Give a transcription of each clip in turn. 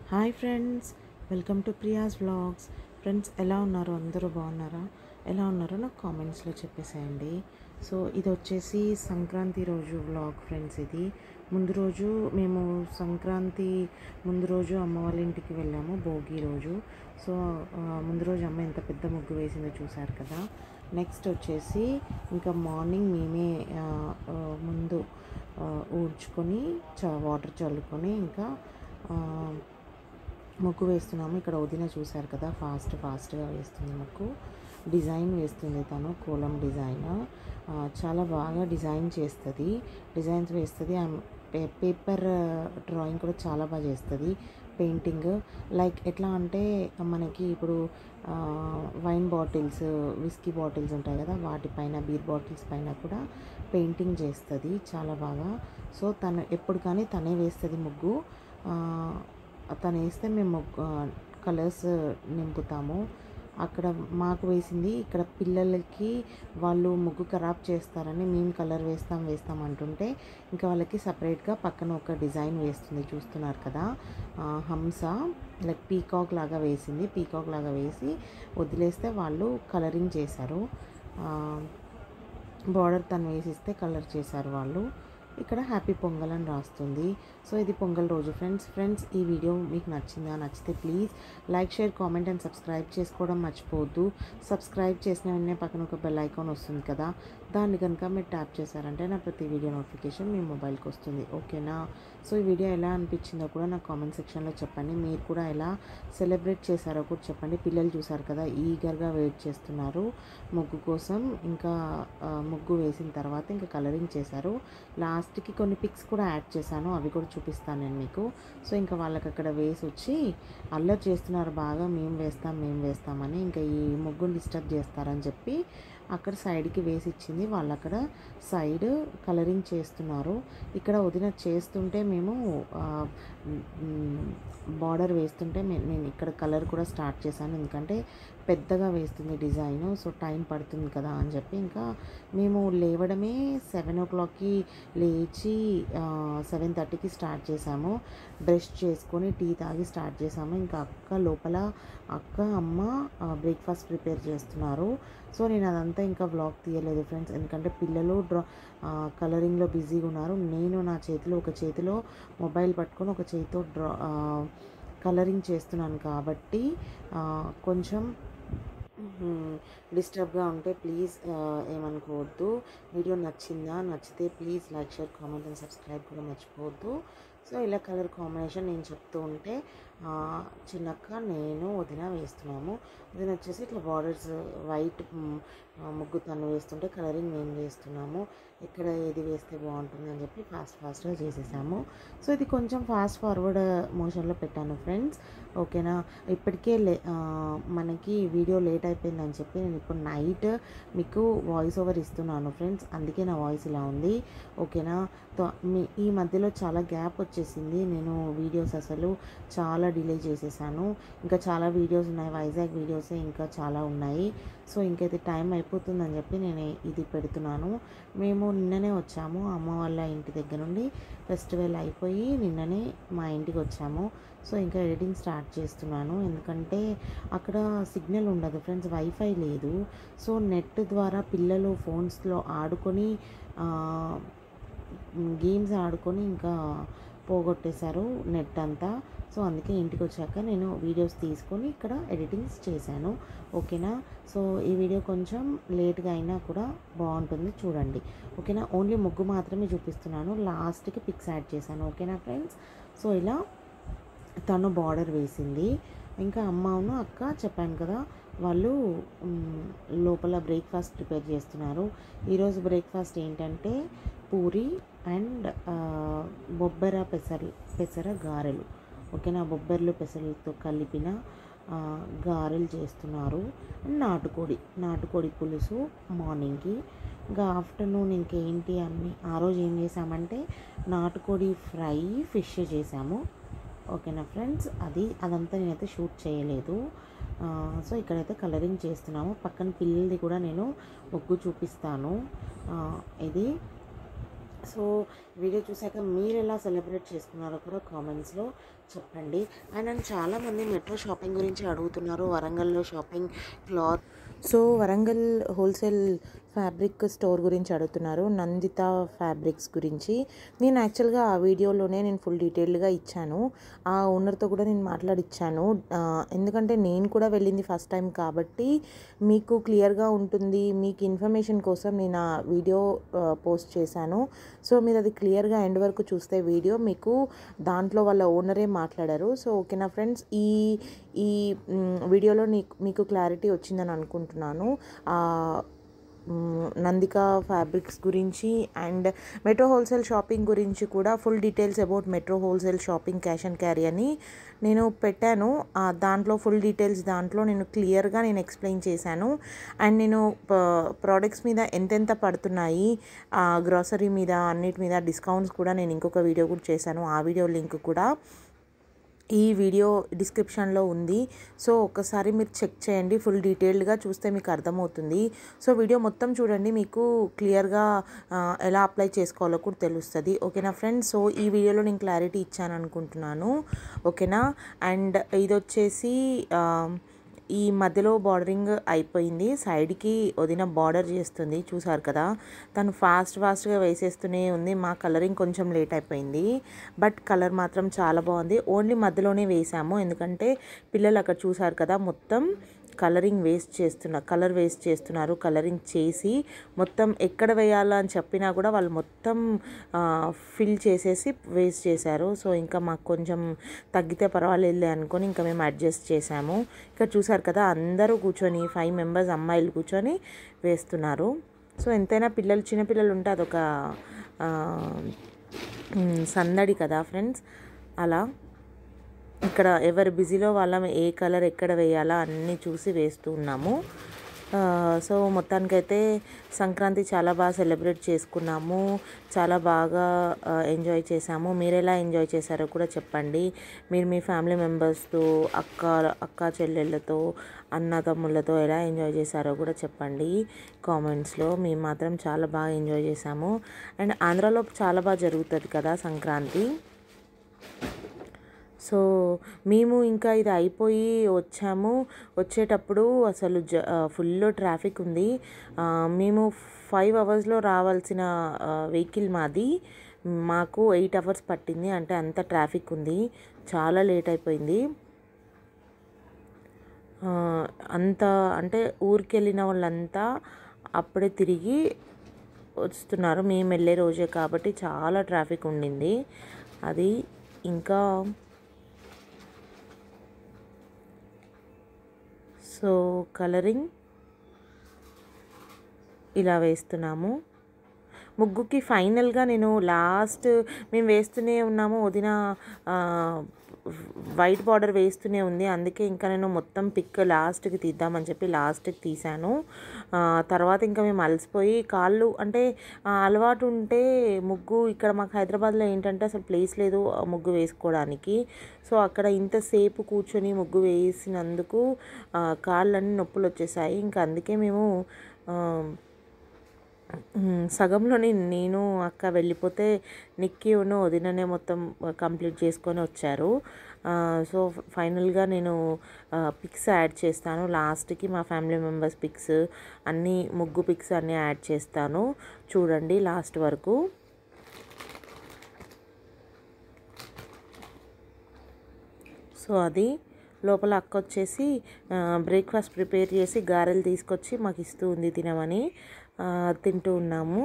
hi friends welcome to Priya's vlogs friends ఎలా ఉన్నారు అందరూ బాగున్నారా ఎలా ఉన్నారో నాకు కామెంట్స్లో చెప్పేసేయండి సో ఇది వచ్చేసి సంక్రాంతి రోజు వ్లాగ్ ఫ్రెండ్స్ ఇది ముందు రోజు మేము సంక్రాంతి ముందు రోజు అమ్మ వాళ్ళ ఇంటికి వెళ్ళాము భోగి రోజు సో ఆ, ముందు రోజు అమ్మ ఎంత పెద్ద ముగ్గు వేసిందో చూసారు కదా నెక్స్ట్ వచ్చేసి ఇంకా మార్నింగ్ మేమే ఆ, ఆ, ముందు ఆ, ఊడ్చుకొని చ వాటర్ చల్లుకొని ఇంకా ఆ, ముగ్గు వేస్తున్నాము ఇక్కడ వదిన చూసారు కదా ఫాస్ట్ ఫాస్ట్గా వేస్తుంది ముగ్గు డిజైన్ వేస్తుంది తను కోలం డిజైన్ ఆ, చాలా బాగా డిజైన్ చేస్తుంది డిజైన్స్ వేస్తుంది ఆమె పే- పేపర్ డ్రాయింగ్ కూడా చాలా బాగా చేస్తుంది పెయింటింగ్ లైక్ ఎట్లా అంటే మనకి ఇప్పుడు ఆ, వైన్ బాటిల్స్ విస్కీ బాటిల్స్ ఉంటాయి కదా వాటిపైన బీర్ బాటిల్స్ పైన కూడా పెయింటింగ్ చేస్తుంది చాలా బాగా సో తను ఎప్పుడు కానీ తనే వేస్తుంది ముగ్గు ఆ, తను వేస్తే మేము ముగ్గు కలర్స్ నింపుతాము అక్కడ మాకు వేసింది ఇక్కడ పిల్లలకి వాళ్ళు ముగ్గు ఖరాబ్ చేస్తారని మేము కలర్ వేస్తాం వేస్తాం అంటుంటే ఇంకా వాళ్ళకి సపరేట్గా పక్కన ఒక డిజైన్ వేస్తుంది చూస్తున్నారు కదా ఆ, హంస లైక్ పీకాక్ లాగా వేసింది పీకాక్ లాగా వేసి వదిలేస్తే వాళ్ళు కలరింగ్ చేశారు బార్డర్ తను వేసిస్తే కలర్ చేశారు వాళ్ళు ఇక్కడ హ్యాపీ పొంగల్ అని రాస్తుంది సో ఇది పొంగల్ రోజు ఫ్రెండ్స్ ఫ్రెండ్స్ ఈ వీడియో మీకు నచ్చిందా నచ్చితే please like share comment and subscribe చేసుకోవడం మర్చిపోవద్దు సబ్స్క్రైబ్ చేసిన వెంటనే పక్కన ఒక బెల్ ఐకాన్ వస్తుంది కదా దాన్ని కనుక మీరు ట్యాప్ చేశారంటే నా ప్రతి వీడియో నోటిఫికేషన్ మీ మొబైల్కి వస్తుంది ఓకేనా సో ఈ వీడియో ఎలా అనిపించిందో కూడా నాకు కామెంట్ సెక్షన్లో చెప్పండి మీరు కూడా ఎలా సెలబ్రేట్ చేశారో కూడా చెప్పండి పిల్లలు చూసారు కదా ఈగర్గా వెయిట్ చేస్తున్నారు ముగ్గు కోసం ఇంకా ఆ, ముగ్గు వేసిన తర్వాత ఇంకా కలరింగ్ చేశారు లాస్ట్కి కొన్ని పిక్స్ కూడా యాడ్ చేశాను అవి కూడా చూపిస్తాను నేను మీకు సో ఇంకా వాళ్ళకి అక్కడ వేసి వచ్చి అల్లరి చేస్తున్నారు బాగా మేము వేస్తాం మేము వేస్తామని ఇంకా ఈ ముగ్గుని డిస్టర్బ్ చేస్తారని చెప్పి అక్కడ సైడ్కి వేసి ఇచ్చింది వాళ్ళు అక్కడ సైడ్ కలరింగ్ చేస్తున్నారు ఇక్కడ వదిన చేస్తుంటే మేము బార్డర్ వేస్తుంటే మే- నేను ఇక్కడ కలర్ కూడా స్టార్ట్ చేశాను ఎందుకంటే పెద్దగా వేస్తుంది డిజైన్ సో టైం పడుతుంది కదా అని చెప్పి ఇంకా మేము లేవడమే సెవెన్ ఓ క్లాక్కి లేచి సెవెన్ థర్టీకి స్టార్ట్ చేసాము బ్రష్ చేసుకొని టీ తాగి స్టార్ట్ చేసాము ఇంకా అక్క లోపల అక్క అమ్మ బ్రేక్ఫాస్ట్ ప్రిపేర్ చేస్తున్నారు సో నేను అదంతా ఇంకా వ్లాగ్ తీయలేదు ఫ్రెండ్స్ ఎందుకంటే పిల్లలు డ్రా కలరింగ్లో బిజీగా ఉన్నారు నేను నా చేతిలో ఒక చేతిలో మొబైల్ పట్టుకొని ఒక చేతితో డ్రా కలరింగ్ చేస్తున్నాను కాబట్టి ఆ, కొంచెం డిస్టర్బ్గా ఉంటే ప్లీజ్ ఏమనుకోవద్దు వీడియో నచ్చిందా నచ్చితే please like share comment and subscribe కూడా మర్చిపోవద్దు సో ఇలా కలర్ కాంబినేషన్ నేను చెప్తూ ఉంటే ఆ, చిన్నక్క నేను వదిన వేస్తున్నాము వదిన వచ్చేసి ఇట్లా బార్డర్స్ వైట్ ముగ్గు తను వేస్తుంటే కలరింగ్ మేము వేస్తున్నాము ఎక్కడ ఏది వేస్తే బాగుంటుంది అని చెప్పి ఫాస్ట్ ఫాస్ట్గా చేసేసాము సో ఇది కొంచెం ఫాస్ట్ ఫార్వర్డ్ మోషన్లో పెట్టాను ఫ్రెండ్స్ ఓకేనా ఇప్పటికే లే ఆ, మనకి వీడియో లేట్ అయిపోయిందని చెప్పి నేను ఇప్పుడు నైట్ మీకు వాయిస్ ఓవర్ ఇస్తున్నాను ఫ్రెండ్స్ అందుకే నా వాయిస్ ఇలా ఉంది ఓకేనా తో- మీ ఈ మధ్యలో చాలా గ్యాప్ వచ్చేసింది నేను వీడియోస్ అసలు చాలా డిలే చేసేసాను ఇంకా చాలా వీడియోస్ ఉన్నాయి వైజాగ్ వీడియోసే ఇంకా చాలా ఉన్నాయి సో ఇంకైతే టైం అయిపోతుందని చెప్పి నేను ఇది పెడుతున్నాను మేము నిన్ననే వచ్చాము అమ్మ వాళ్ళ ఇంటి దగ్గర నుండి ఫెస్టివల్ అయిపోయి నిన్ననే మా ఇంటికి వచ్చాము సో ఇంకా ఎడిటింగ్ స్టార్ట్ చేస్తున్నాను ఎందుకంటే అక్కడ సిగ్నల్ ఉండదు ఫ్రెండ్స్ వైఫై లేదు సో నెట్ ద్వారా పిల్లలు ఫోన్స్లో ఆడుకొని గేమ్స్ ఆడుకొని ఇంకా పోగొట్టేశారు నెట్ అంతా సో అందుకే ఇంటికి వచ్చాక నేను వీడియోస్ తీసుకొని ఇక్కడ ఎడిటింగ్స్ చేశాను ఓకేనా సో ఈ వీడియో కొంచెం లేట్గా అయినా కూడా బాగుంటుంది చూడండి ఓకేనా ఓన్లీ ముగ్గు మాత్రమే చూపిస్తున్నాను లాస్ట్కి పిక్స్ యాడ్ చేశాను ఓకేనా ఫ్రెండ్స్ సో ఇలా తను బార్డర్ వేసింది ఇంకా అమ్మను అక్క చెప్పాను కదా వాళ్ళు మ్, లోపల బ్రేక్ఫాస్ట్ ప్రిపేర్ చేస్తున్నారు ఈరోజు బ్రేక్ఫాస్ట్ ఏంటంటే పూరి అండ్ ఆ, బొబ్బెర పెసరు పెసర గారెలు ఓకేనా బొబ్బెర్లు పెసరలతో కలిపిన ఆ, గారెలు చేస్తున్నారు నాటుకోడి నాటుకోడి పులుసు మార్నింగ్కి ఇంకా ఆఫ్టర్నూన్ ఇంకేంటి అన్ని ఆ రోజు ఏం చేసామంటే నాటుకోడి ఫ్రై ఫిష్ చేసాము ఓకేనా ఫ్రెండ్స్ అది అదంతా నేనైతే షూట్ చేయలేదు ఆ, సో ఇక్కడైతే కలరింగ్ చేస్తున్నాము పక్కన పిల్లలది కూడా నేను ముగ్గు చూపిస్తాను ఆ, ఇది సో వీడియో చూసాక మీరు ఎలా సెలబ్రేట్ చేసుకున్నారో కూడా కామెంట్స్లో చెప్పండి అండ్ నన్ను చాలామంది మెట్రో షాపింగ్ గురించి అడుగుతున్నారు వరంగల్లో shopping cloth so Warangal wholesale fabric store గురించి అడుగుతున్నారు నందిత ఫ్యాబ్రిక్స్ గురించి నేను యాక్చువల్గా ఆ వీడియోలోనే నేను ఫుల్ డీటెయిల్డ్గా ఇచ్చాను ఆ ఓనర్తో కూడా నేను మాట్లాడిచ్చాను ఆ, ఎందుకంటే నేను కూడా వెళ్ళింది ఫస్ట్ టైం కాబట్టి మీకు క్లియర్గా ఉంటుంది మీకు ఇన్ఫర్మేషన్ కోసం నేను ఆ వీడియో ఆ, పోస్ట్ చేశాను సో మీరు అది క్లియర్గా ఎండ్ వరకు చూస్తే వీడియో మీకు దాంట్లో వాళ్ళ ఓనరే మాట్లాడారు సో ఓకేనా ఫ్రెండ్స్ ఈ ఈ మ్, వీడియోలో నీకు మీకు క్లారిటీ వచ్చిందని అనుకుంటున్నాను ఆ, మ్, నందిక ఫ్యాబ్రిక్స్ గురించి అండ్ మెట్రో హోల్సేల్ షాపింగ్ గురించి కూడా full details about metro wholesale shopping cash and carry అని నేను పెట్టాను ఆ దాంట్లో ఫుల్ డీటెయిల్స్ దాంట్లో నేను క్లియర్గా నేను ఎక్స్ప్లెయిన్ చేశాను అండ్ నేను ప్రోడక్ట్స్ మీద ఎంతెంత పడుతున్నాయి గ్రాసరీ మీద అన్నిటి మీద డిస్కౌంట్స్ కూడా నేను ఇంకొక వీడియో కూడా చేశాను ఆ వీడియో లింక్ కూడా ఈ వీడియో డిస్క్రిప్షన్లో ఉంది సో ఒక్కసారి మీరు చెక్ చేయండి ఫుల్ డీటెయిల్డ్గా చూస్తే మీకు అర్థమవుతుంది సో వీడియో మొత్తం చూడండి మీకు క్లియర్గా ఆ, ఎలా అప్లై చేసుకోవాలో కూడా తెలుస్తుంది ఓకేనా ఫ్రెండ్స్ సో ఈ వీడియోలో నేను క్లారిటీ ఇచ్చాను అనుకుంటున్నాను ఓకేనా అండ్ ఇది వచ్చేసి ఆ, ఈ మధ్యలో బార్డరింగ్ అయిపోయింది సైడ్కి వదిన బార్డర్ చేస్తుంది చూసారు కదా తను ఫాస్ట్ ఫాస్ట్గా వేసేస్తూనే ఉంది మా కలరింగ్ కొంచెం లేట్ అయిపోయింది బట్ కలర్ మాత్రం చాలా బాగుంది ఓన్లీ మధ్యలోనే వేసాము ఎందుకంటే పిల్లలు అక్కడ చూసారు కదా మొత్తం కలరింగ్ వేస్ట్ చేస్తున్నారు కలర్ వేస్ట్ చేస్తున్నారు కలరింగ్ చేసి మొత్తం ఎక్కడ వేయాలో అని చెప్పినా కూడా వాళ్ళు మొత్తం ఫిల్ చేసేసి వేస్ట్ చేశారు సో ఇంకా మాకు కొంచెం తగ్గితే పర్వాలేదు అనుకొని ఇంకా మేము అడ్జస్ట్ చేసాము ఇక్కడ చూసారు కదా అందరూ కూర్చొని ఫైవ్ మెంబర్స్ అమ్మాయిలు కూర్చొని వేస్తున్నారు సో ఎంతైనా పిల్లలు చిన్నపిల్లలు ఉంటే అదొక ఆ, మ్, సందడి కదా ఫ్రెండ్స్ అలా ఇక్కడ ఎవరు బిజీలో వాళ్ళం ఏ కలర్ ఎక్కడ వేయాలా అన్నీ చూసి వేస్తూ ఉన్నాము ఆ, సో మొత్తానికైతే సంక్రాంతి చాలా బాగా సెలబ్రేట్ చేసుకున్నాము చాలా బాగా ఆ, ఎంజాయ్ చేసాము మీరు ఎలా ఎంజాయ్ చేశారో కూడా చెప్పండి మీరు మీ ఫ్యామిలీ మెంబర్స్తో అక్క అక్క చెల్లెళ్ళతో అన్న తమ్ముళ్ళతో ఎలా ఎంజాయ్ చేశారో కూడా చెప్పండి కామెంట్స్లో మేము మాత్రం చాలా బాగా ఎంజాయ్ చేసాము అండ్ ఆంధ్రాలో చాలా బాగా జరుగుతుంది కదా సంక్రాంతి సో మేము ఇంకా ఇది అయిపోయి వచ్చాము వచ్చేటప్పుడు అసలు జ ఫుల్ ట్రాఫిక్ ఉంది ఆ, మేము ఫైవ్ అవర్స్లో రావాల్సిన వెహికల్ మాది మాకు ఎయిట్ అవర్స్ పట్టింది అంటే అంత ట్రాఫిక్ ఉంది చాలా లేట్ అయిపోయింది ఆ, అంత అంటే ఊరికి వెళ్ళిన వాళ్ళంతా అప్పుడే తిరిగి వస్తున్నారు మేము వెళ్ళే రోజే కాబట్టి చాలా ట్రాఫిక్ ఉండింది అది ఇంకా సో కలరింగ్ ఇలా వేస్తున్నాము ముగ్గుకి ఫైనల్గా నేను లాస్ట్ మేము వేస్తూనే ఉన్నాము వదిన ఆ, వైట్ బార్డర్ వేస్తూనే ఉంది అందుకే ఇంకా నేను మొత్తం పిక్ లాస్ట్కి తీద్దామని చెప్పి లాస్ట్కి తీశాను ఆ, తర్వాత ఇంకా మేము అలసిపోయి కాళ్ళు అంటే ఆ, అలవాటు ఉంటే ముగ్గు ఇక్కడ మాకు హైదరాబాద్లో ఏంటంటే అసలు ప్లేస్ లేదు ఆ ముగ్గు వేసుకోవడానికి సో అక్కడ ఇంతసేపు కూర్చొని ముగ్గు వేసినందుకు ఆ, కాళ్ళన్నీ నొప్పులు వచ్చేసాయి ఇంకా అందుకే మేము ఆ, మ్, సగంలోనే నేను అక్క వెళ్ళిపోతే నిక్కీ ఉన్న వదిననే మొత్తం కంప్లీట్ చేసుకొని వచ్చారు ఆ, సో ఫైనల్గా నేను పిక్స్ యాడ్ చేస్తాను లాస్ట్కి మా ఫ్యామిలీ మెంబర్స్ పిక్స్ అన్నీ ముగ్గు పిక్స్ అన్నీ యాడ్ చేస్తాను చూడండి లాస్ట్ వరకు సో అది లోపల అక్క వచ్చేసి బ్రేక్ఫాస్ట్ ప్రిపేర్ చేసి గారెలు తీసుకొచ్చి మాకు ఇస్తూ ఉంది తినమని ఆ, తింటూ ఉన్నాము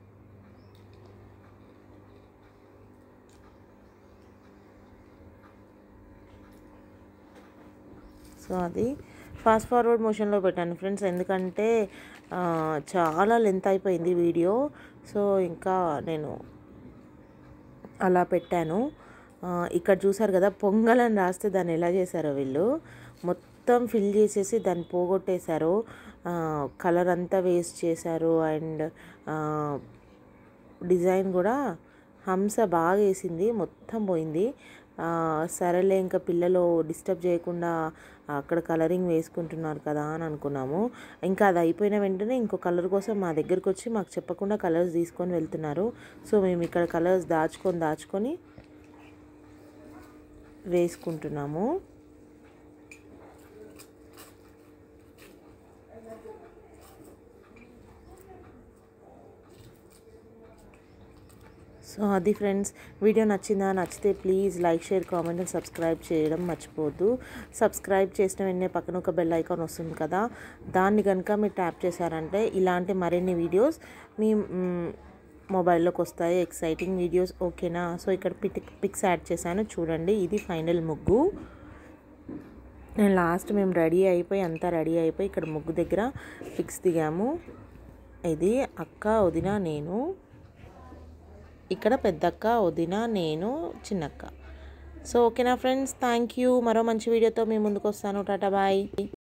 సో అది ఫాస్ట్ ఫార్వర్డ్ మోషన్లో పెట్టాను ఫ్రెండ్స్ ఎందుకంటే ఆ, చాలా లెంత్ అయిపోయింది వీడియో సో ఇంకా నేను అలా పెట్టాను ఆ, ఇక్కడ చూసారు కదా పొంగల్ అని రాస్తే దాన్ని ఎలా చేశారో వీళ్ళు మొత్తం ఫిల్ చేసేసి దాన్ని పోగొట్టేశారు కలర్ అంతా వేస్ట్ చేశారు అండ్ డిజైన్ కూడా హంస బాగా వేసింది మొత్తం పోయింది ఆ, సరేలే ఇంకా పిల్లలు డిస్టర్బ్ చేయకుండా అక్కడ కలరింగ్ వేసుకుంటున్నారు కదా అని అనుకున్నాము ఇంకా అది అయిపోయిన వెంటనే ఇంకో కలర్ కోసం మా దగ్గరకు వచ్చి మాకు చెప్పకుండా కలర్స్ తీసుకొని వెళ్తున్నారు సో మేము ఇక్కడ కలర్స్ దాచుకొని దాచుకొని వేసుకుంటున్నాము సో అది ఫ్రెండ్స్ వీడియో నచ్చిందా నచ్చితే please like share comment and subscribe చేయడం మర్చిపోవద్దు సబ్స్క్రైబ్ చేసిన వెంటనే పక్కన ఒక బెల్ ఐకాన్ వస్తుంది కదా దాన్ని కనుక మీరు ట్యాప్ చేశారంటే ఇలాంటి మరిన్ని వీడియోస్ మీ మ్, మొబైల్లోకి వస్తాయి ఎక్సైటింగ్ వీడియోస్ ఓకేనా సో ఇక్కడ పిక్ పిక్స్ యాడ్ చేశాను చూడండి ఇది ఫైనల్ ముగ్గు నేను లాస్ట్ మేము రెడీ అయిపోయి అంతా రెడీ అయిపోయి ఇక్కడ ముగ్గు దగ్గర పిక్స్ దిగాము ఇది అక్క వదిన నేను ఇక్కడ పెద్దక్క వదిన నేను చిన్నక్క సో ఓకేనా ఫ్రెండ్స్ థ్యాంక్ యూ మరో మంచి వీడియోతో మీ ముందుకు వస్తాను టాటా బాయ్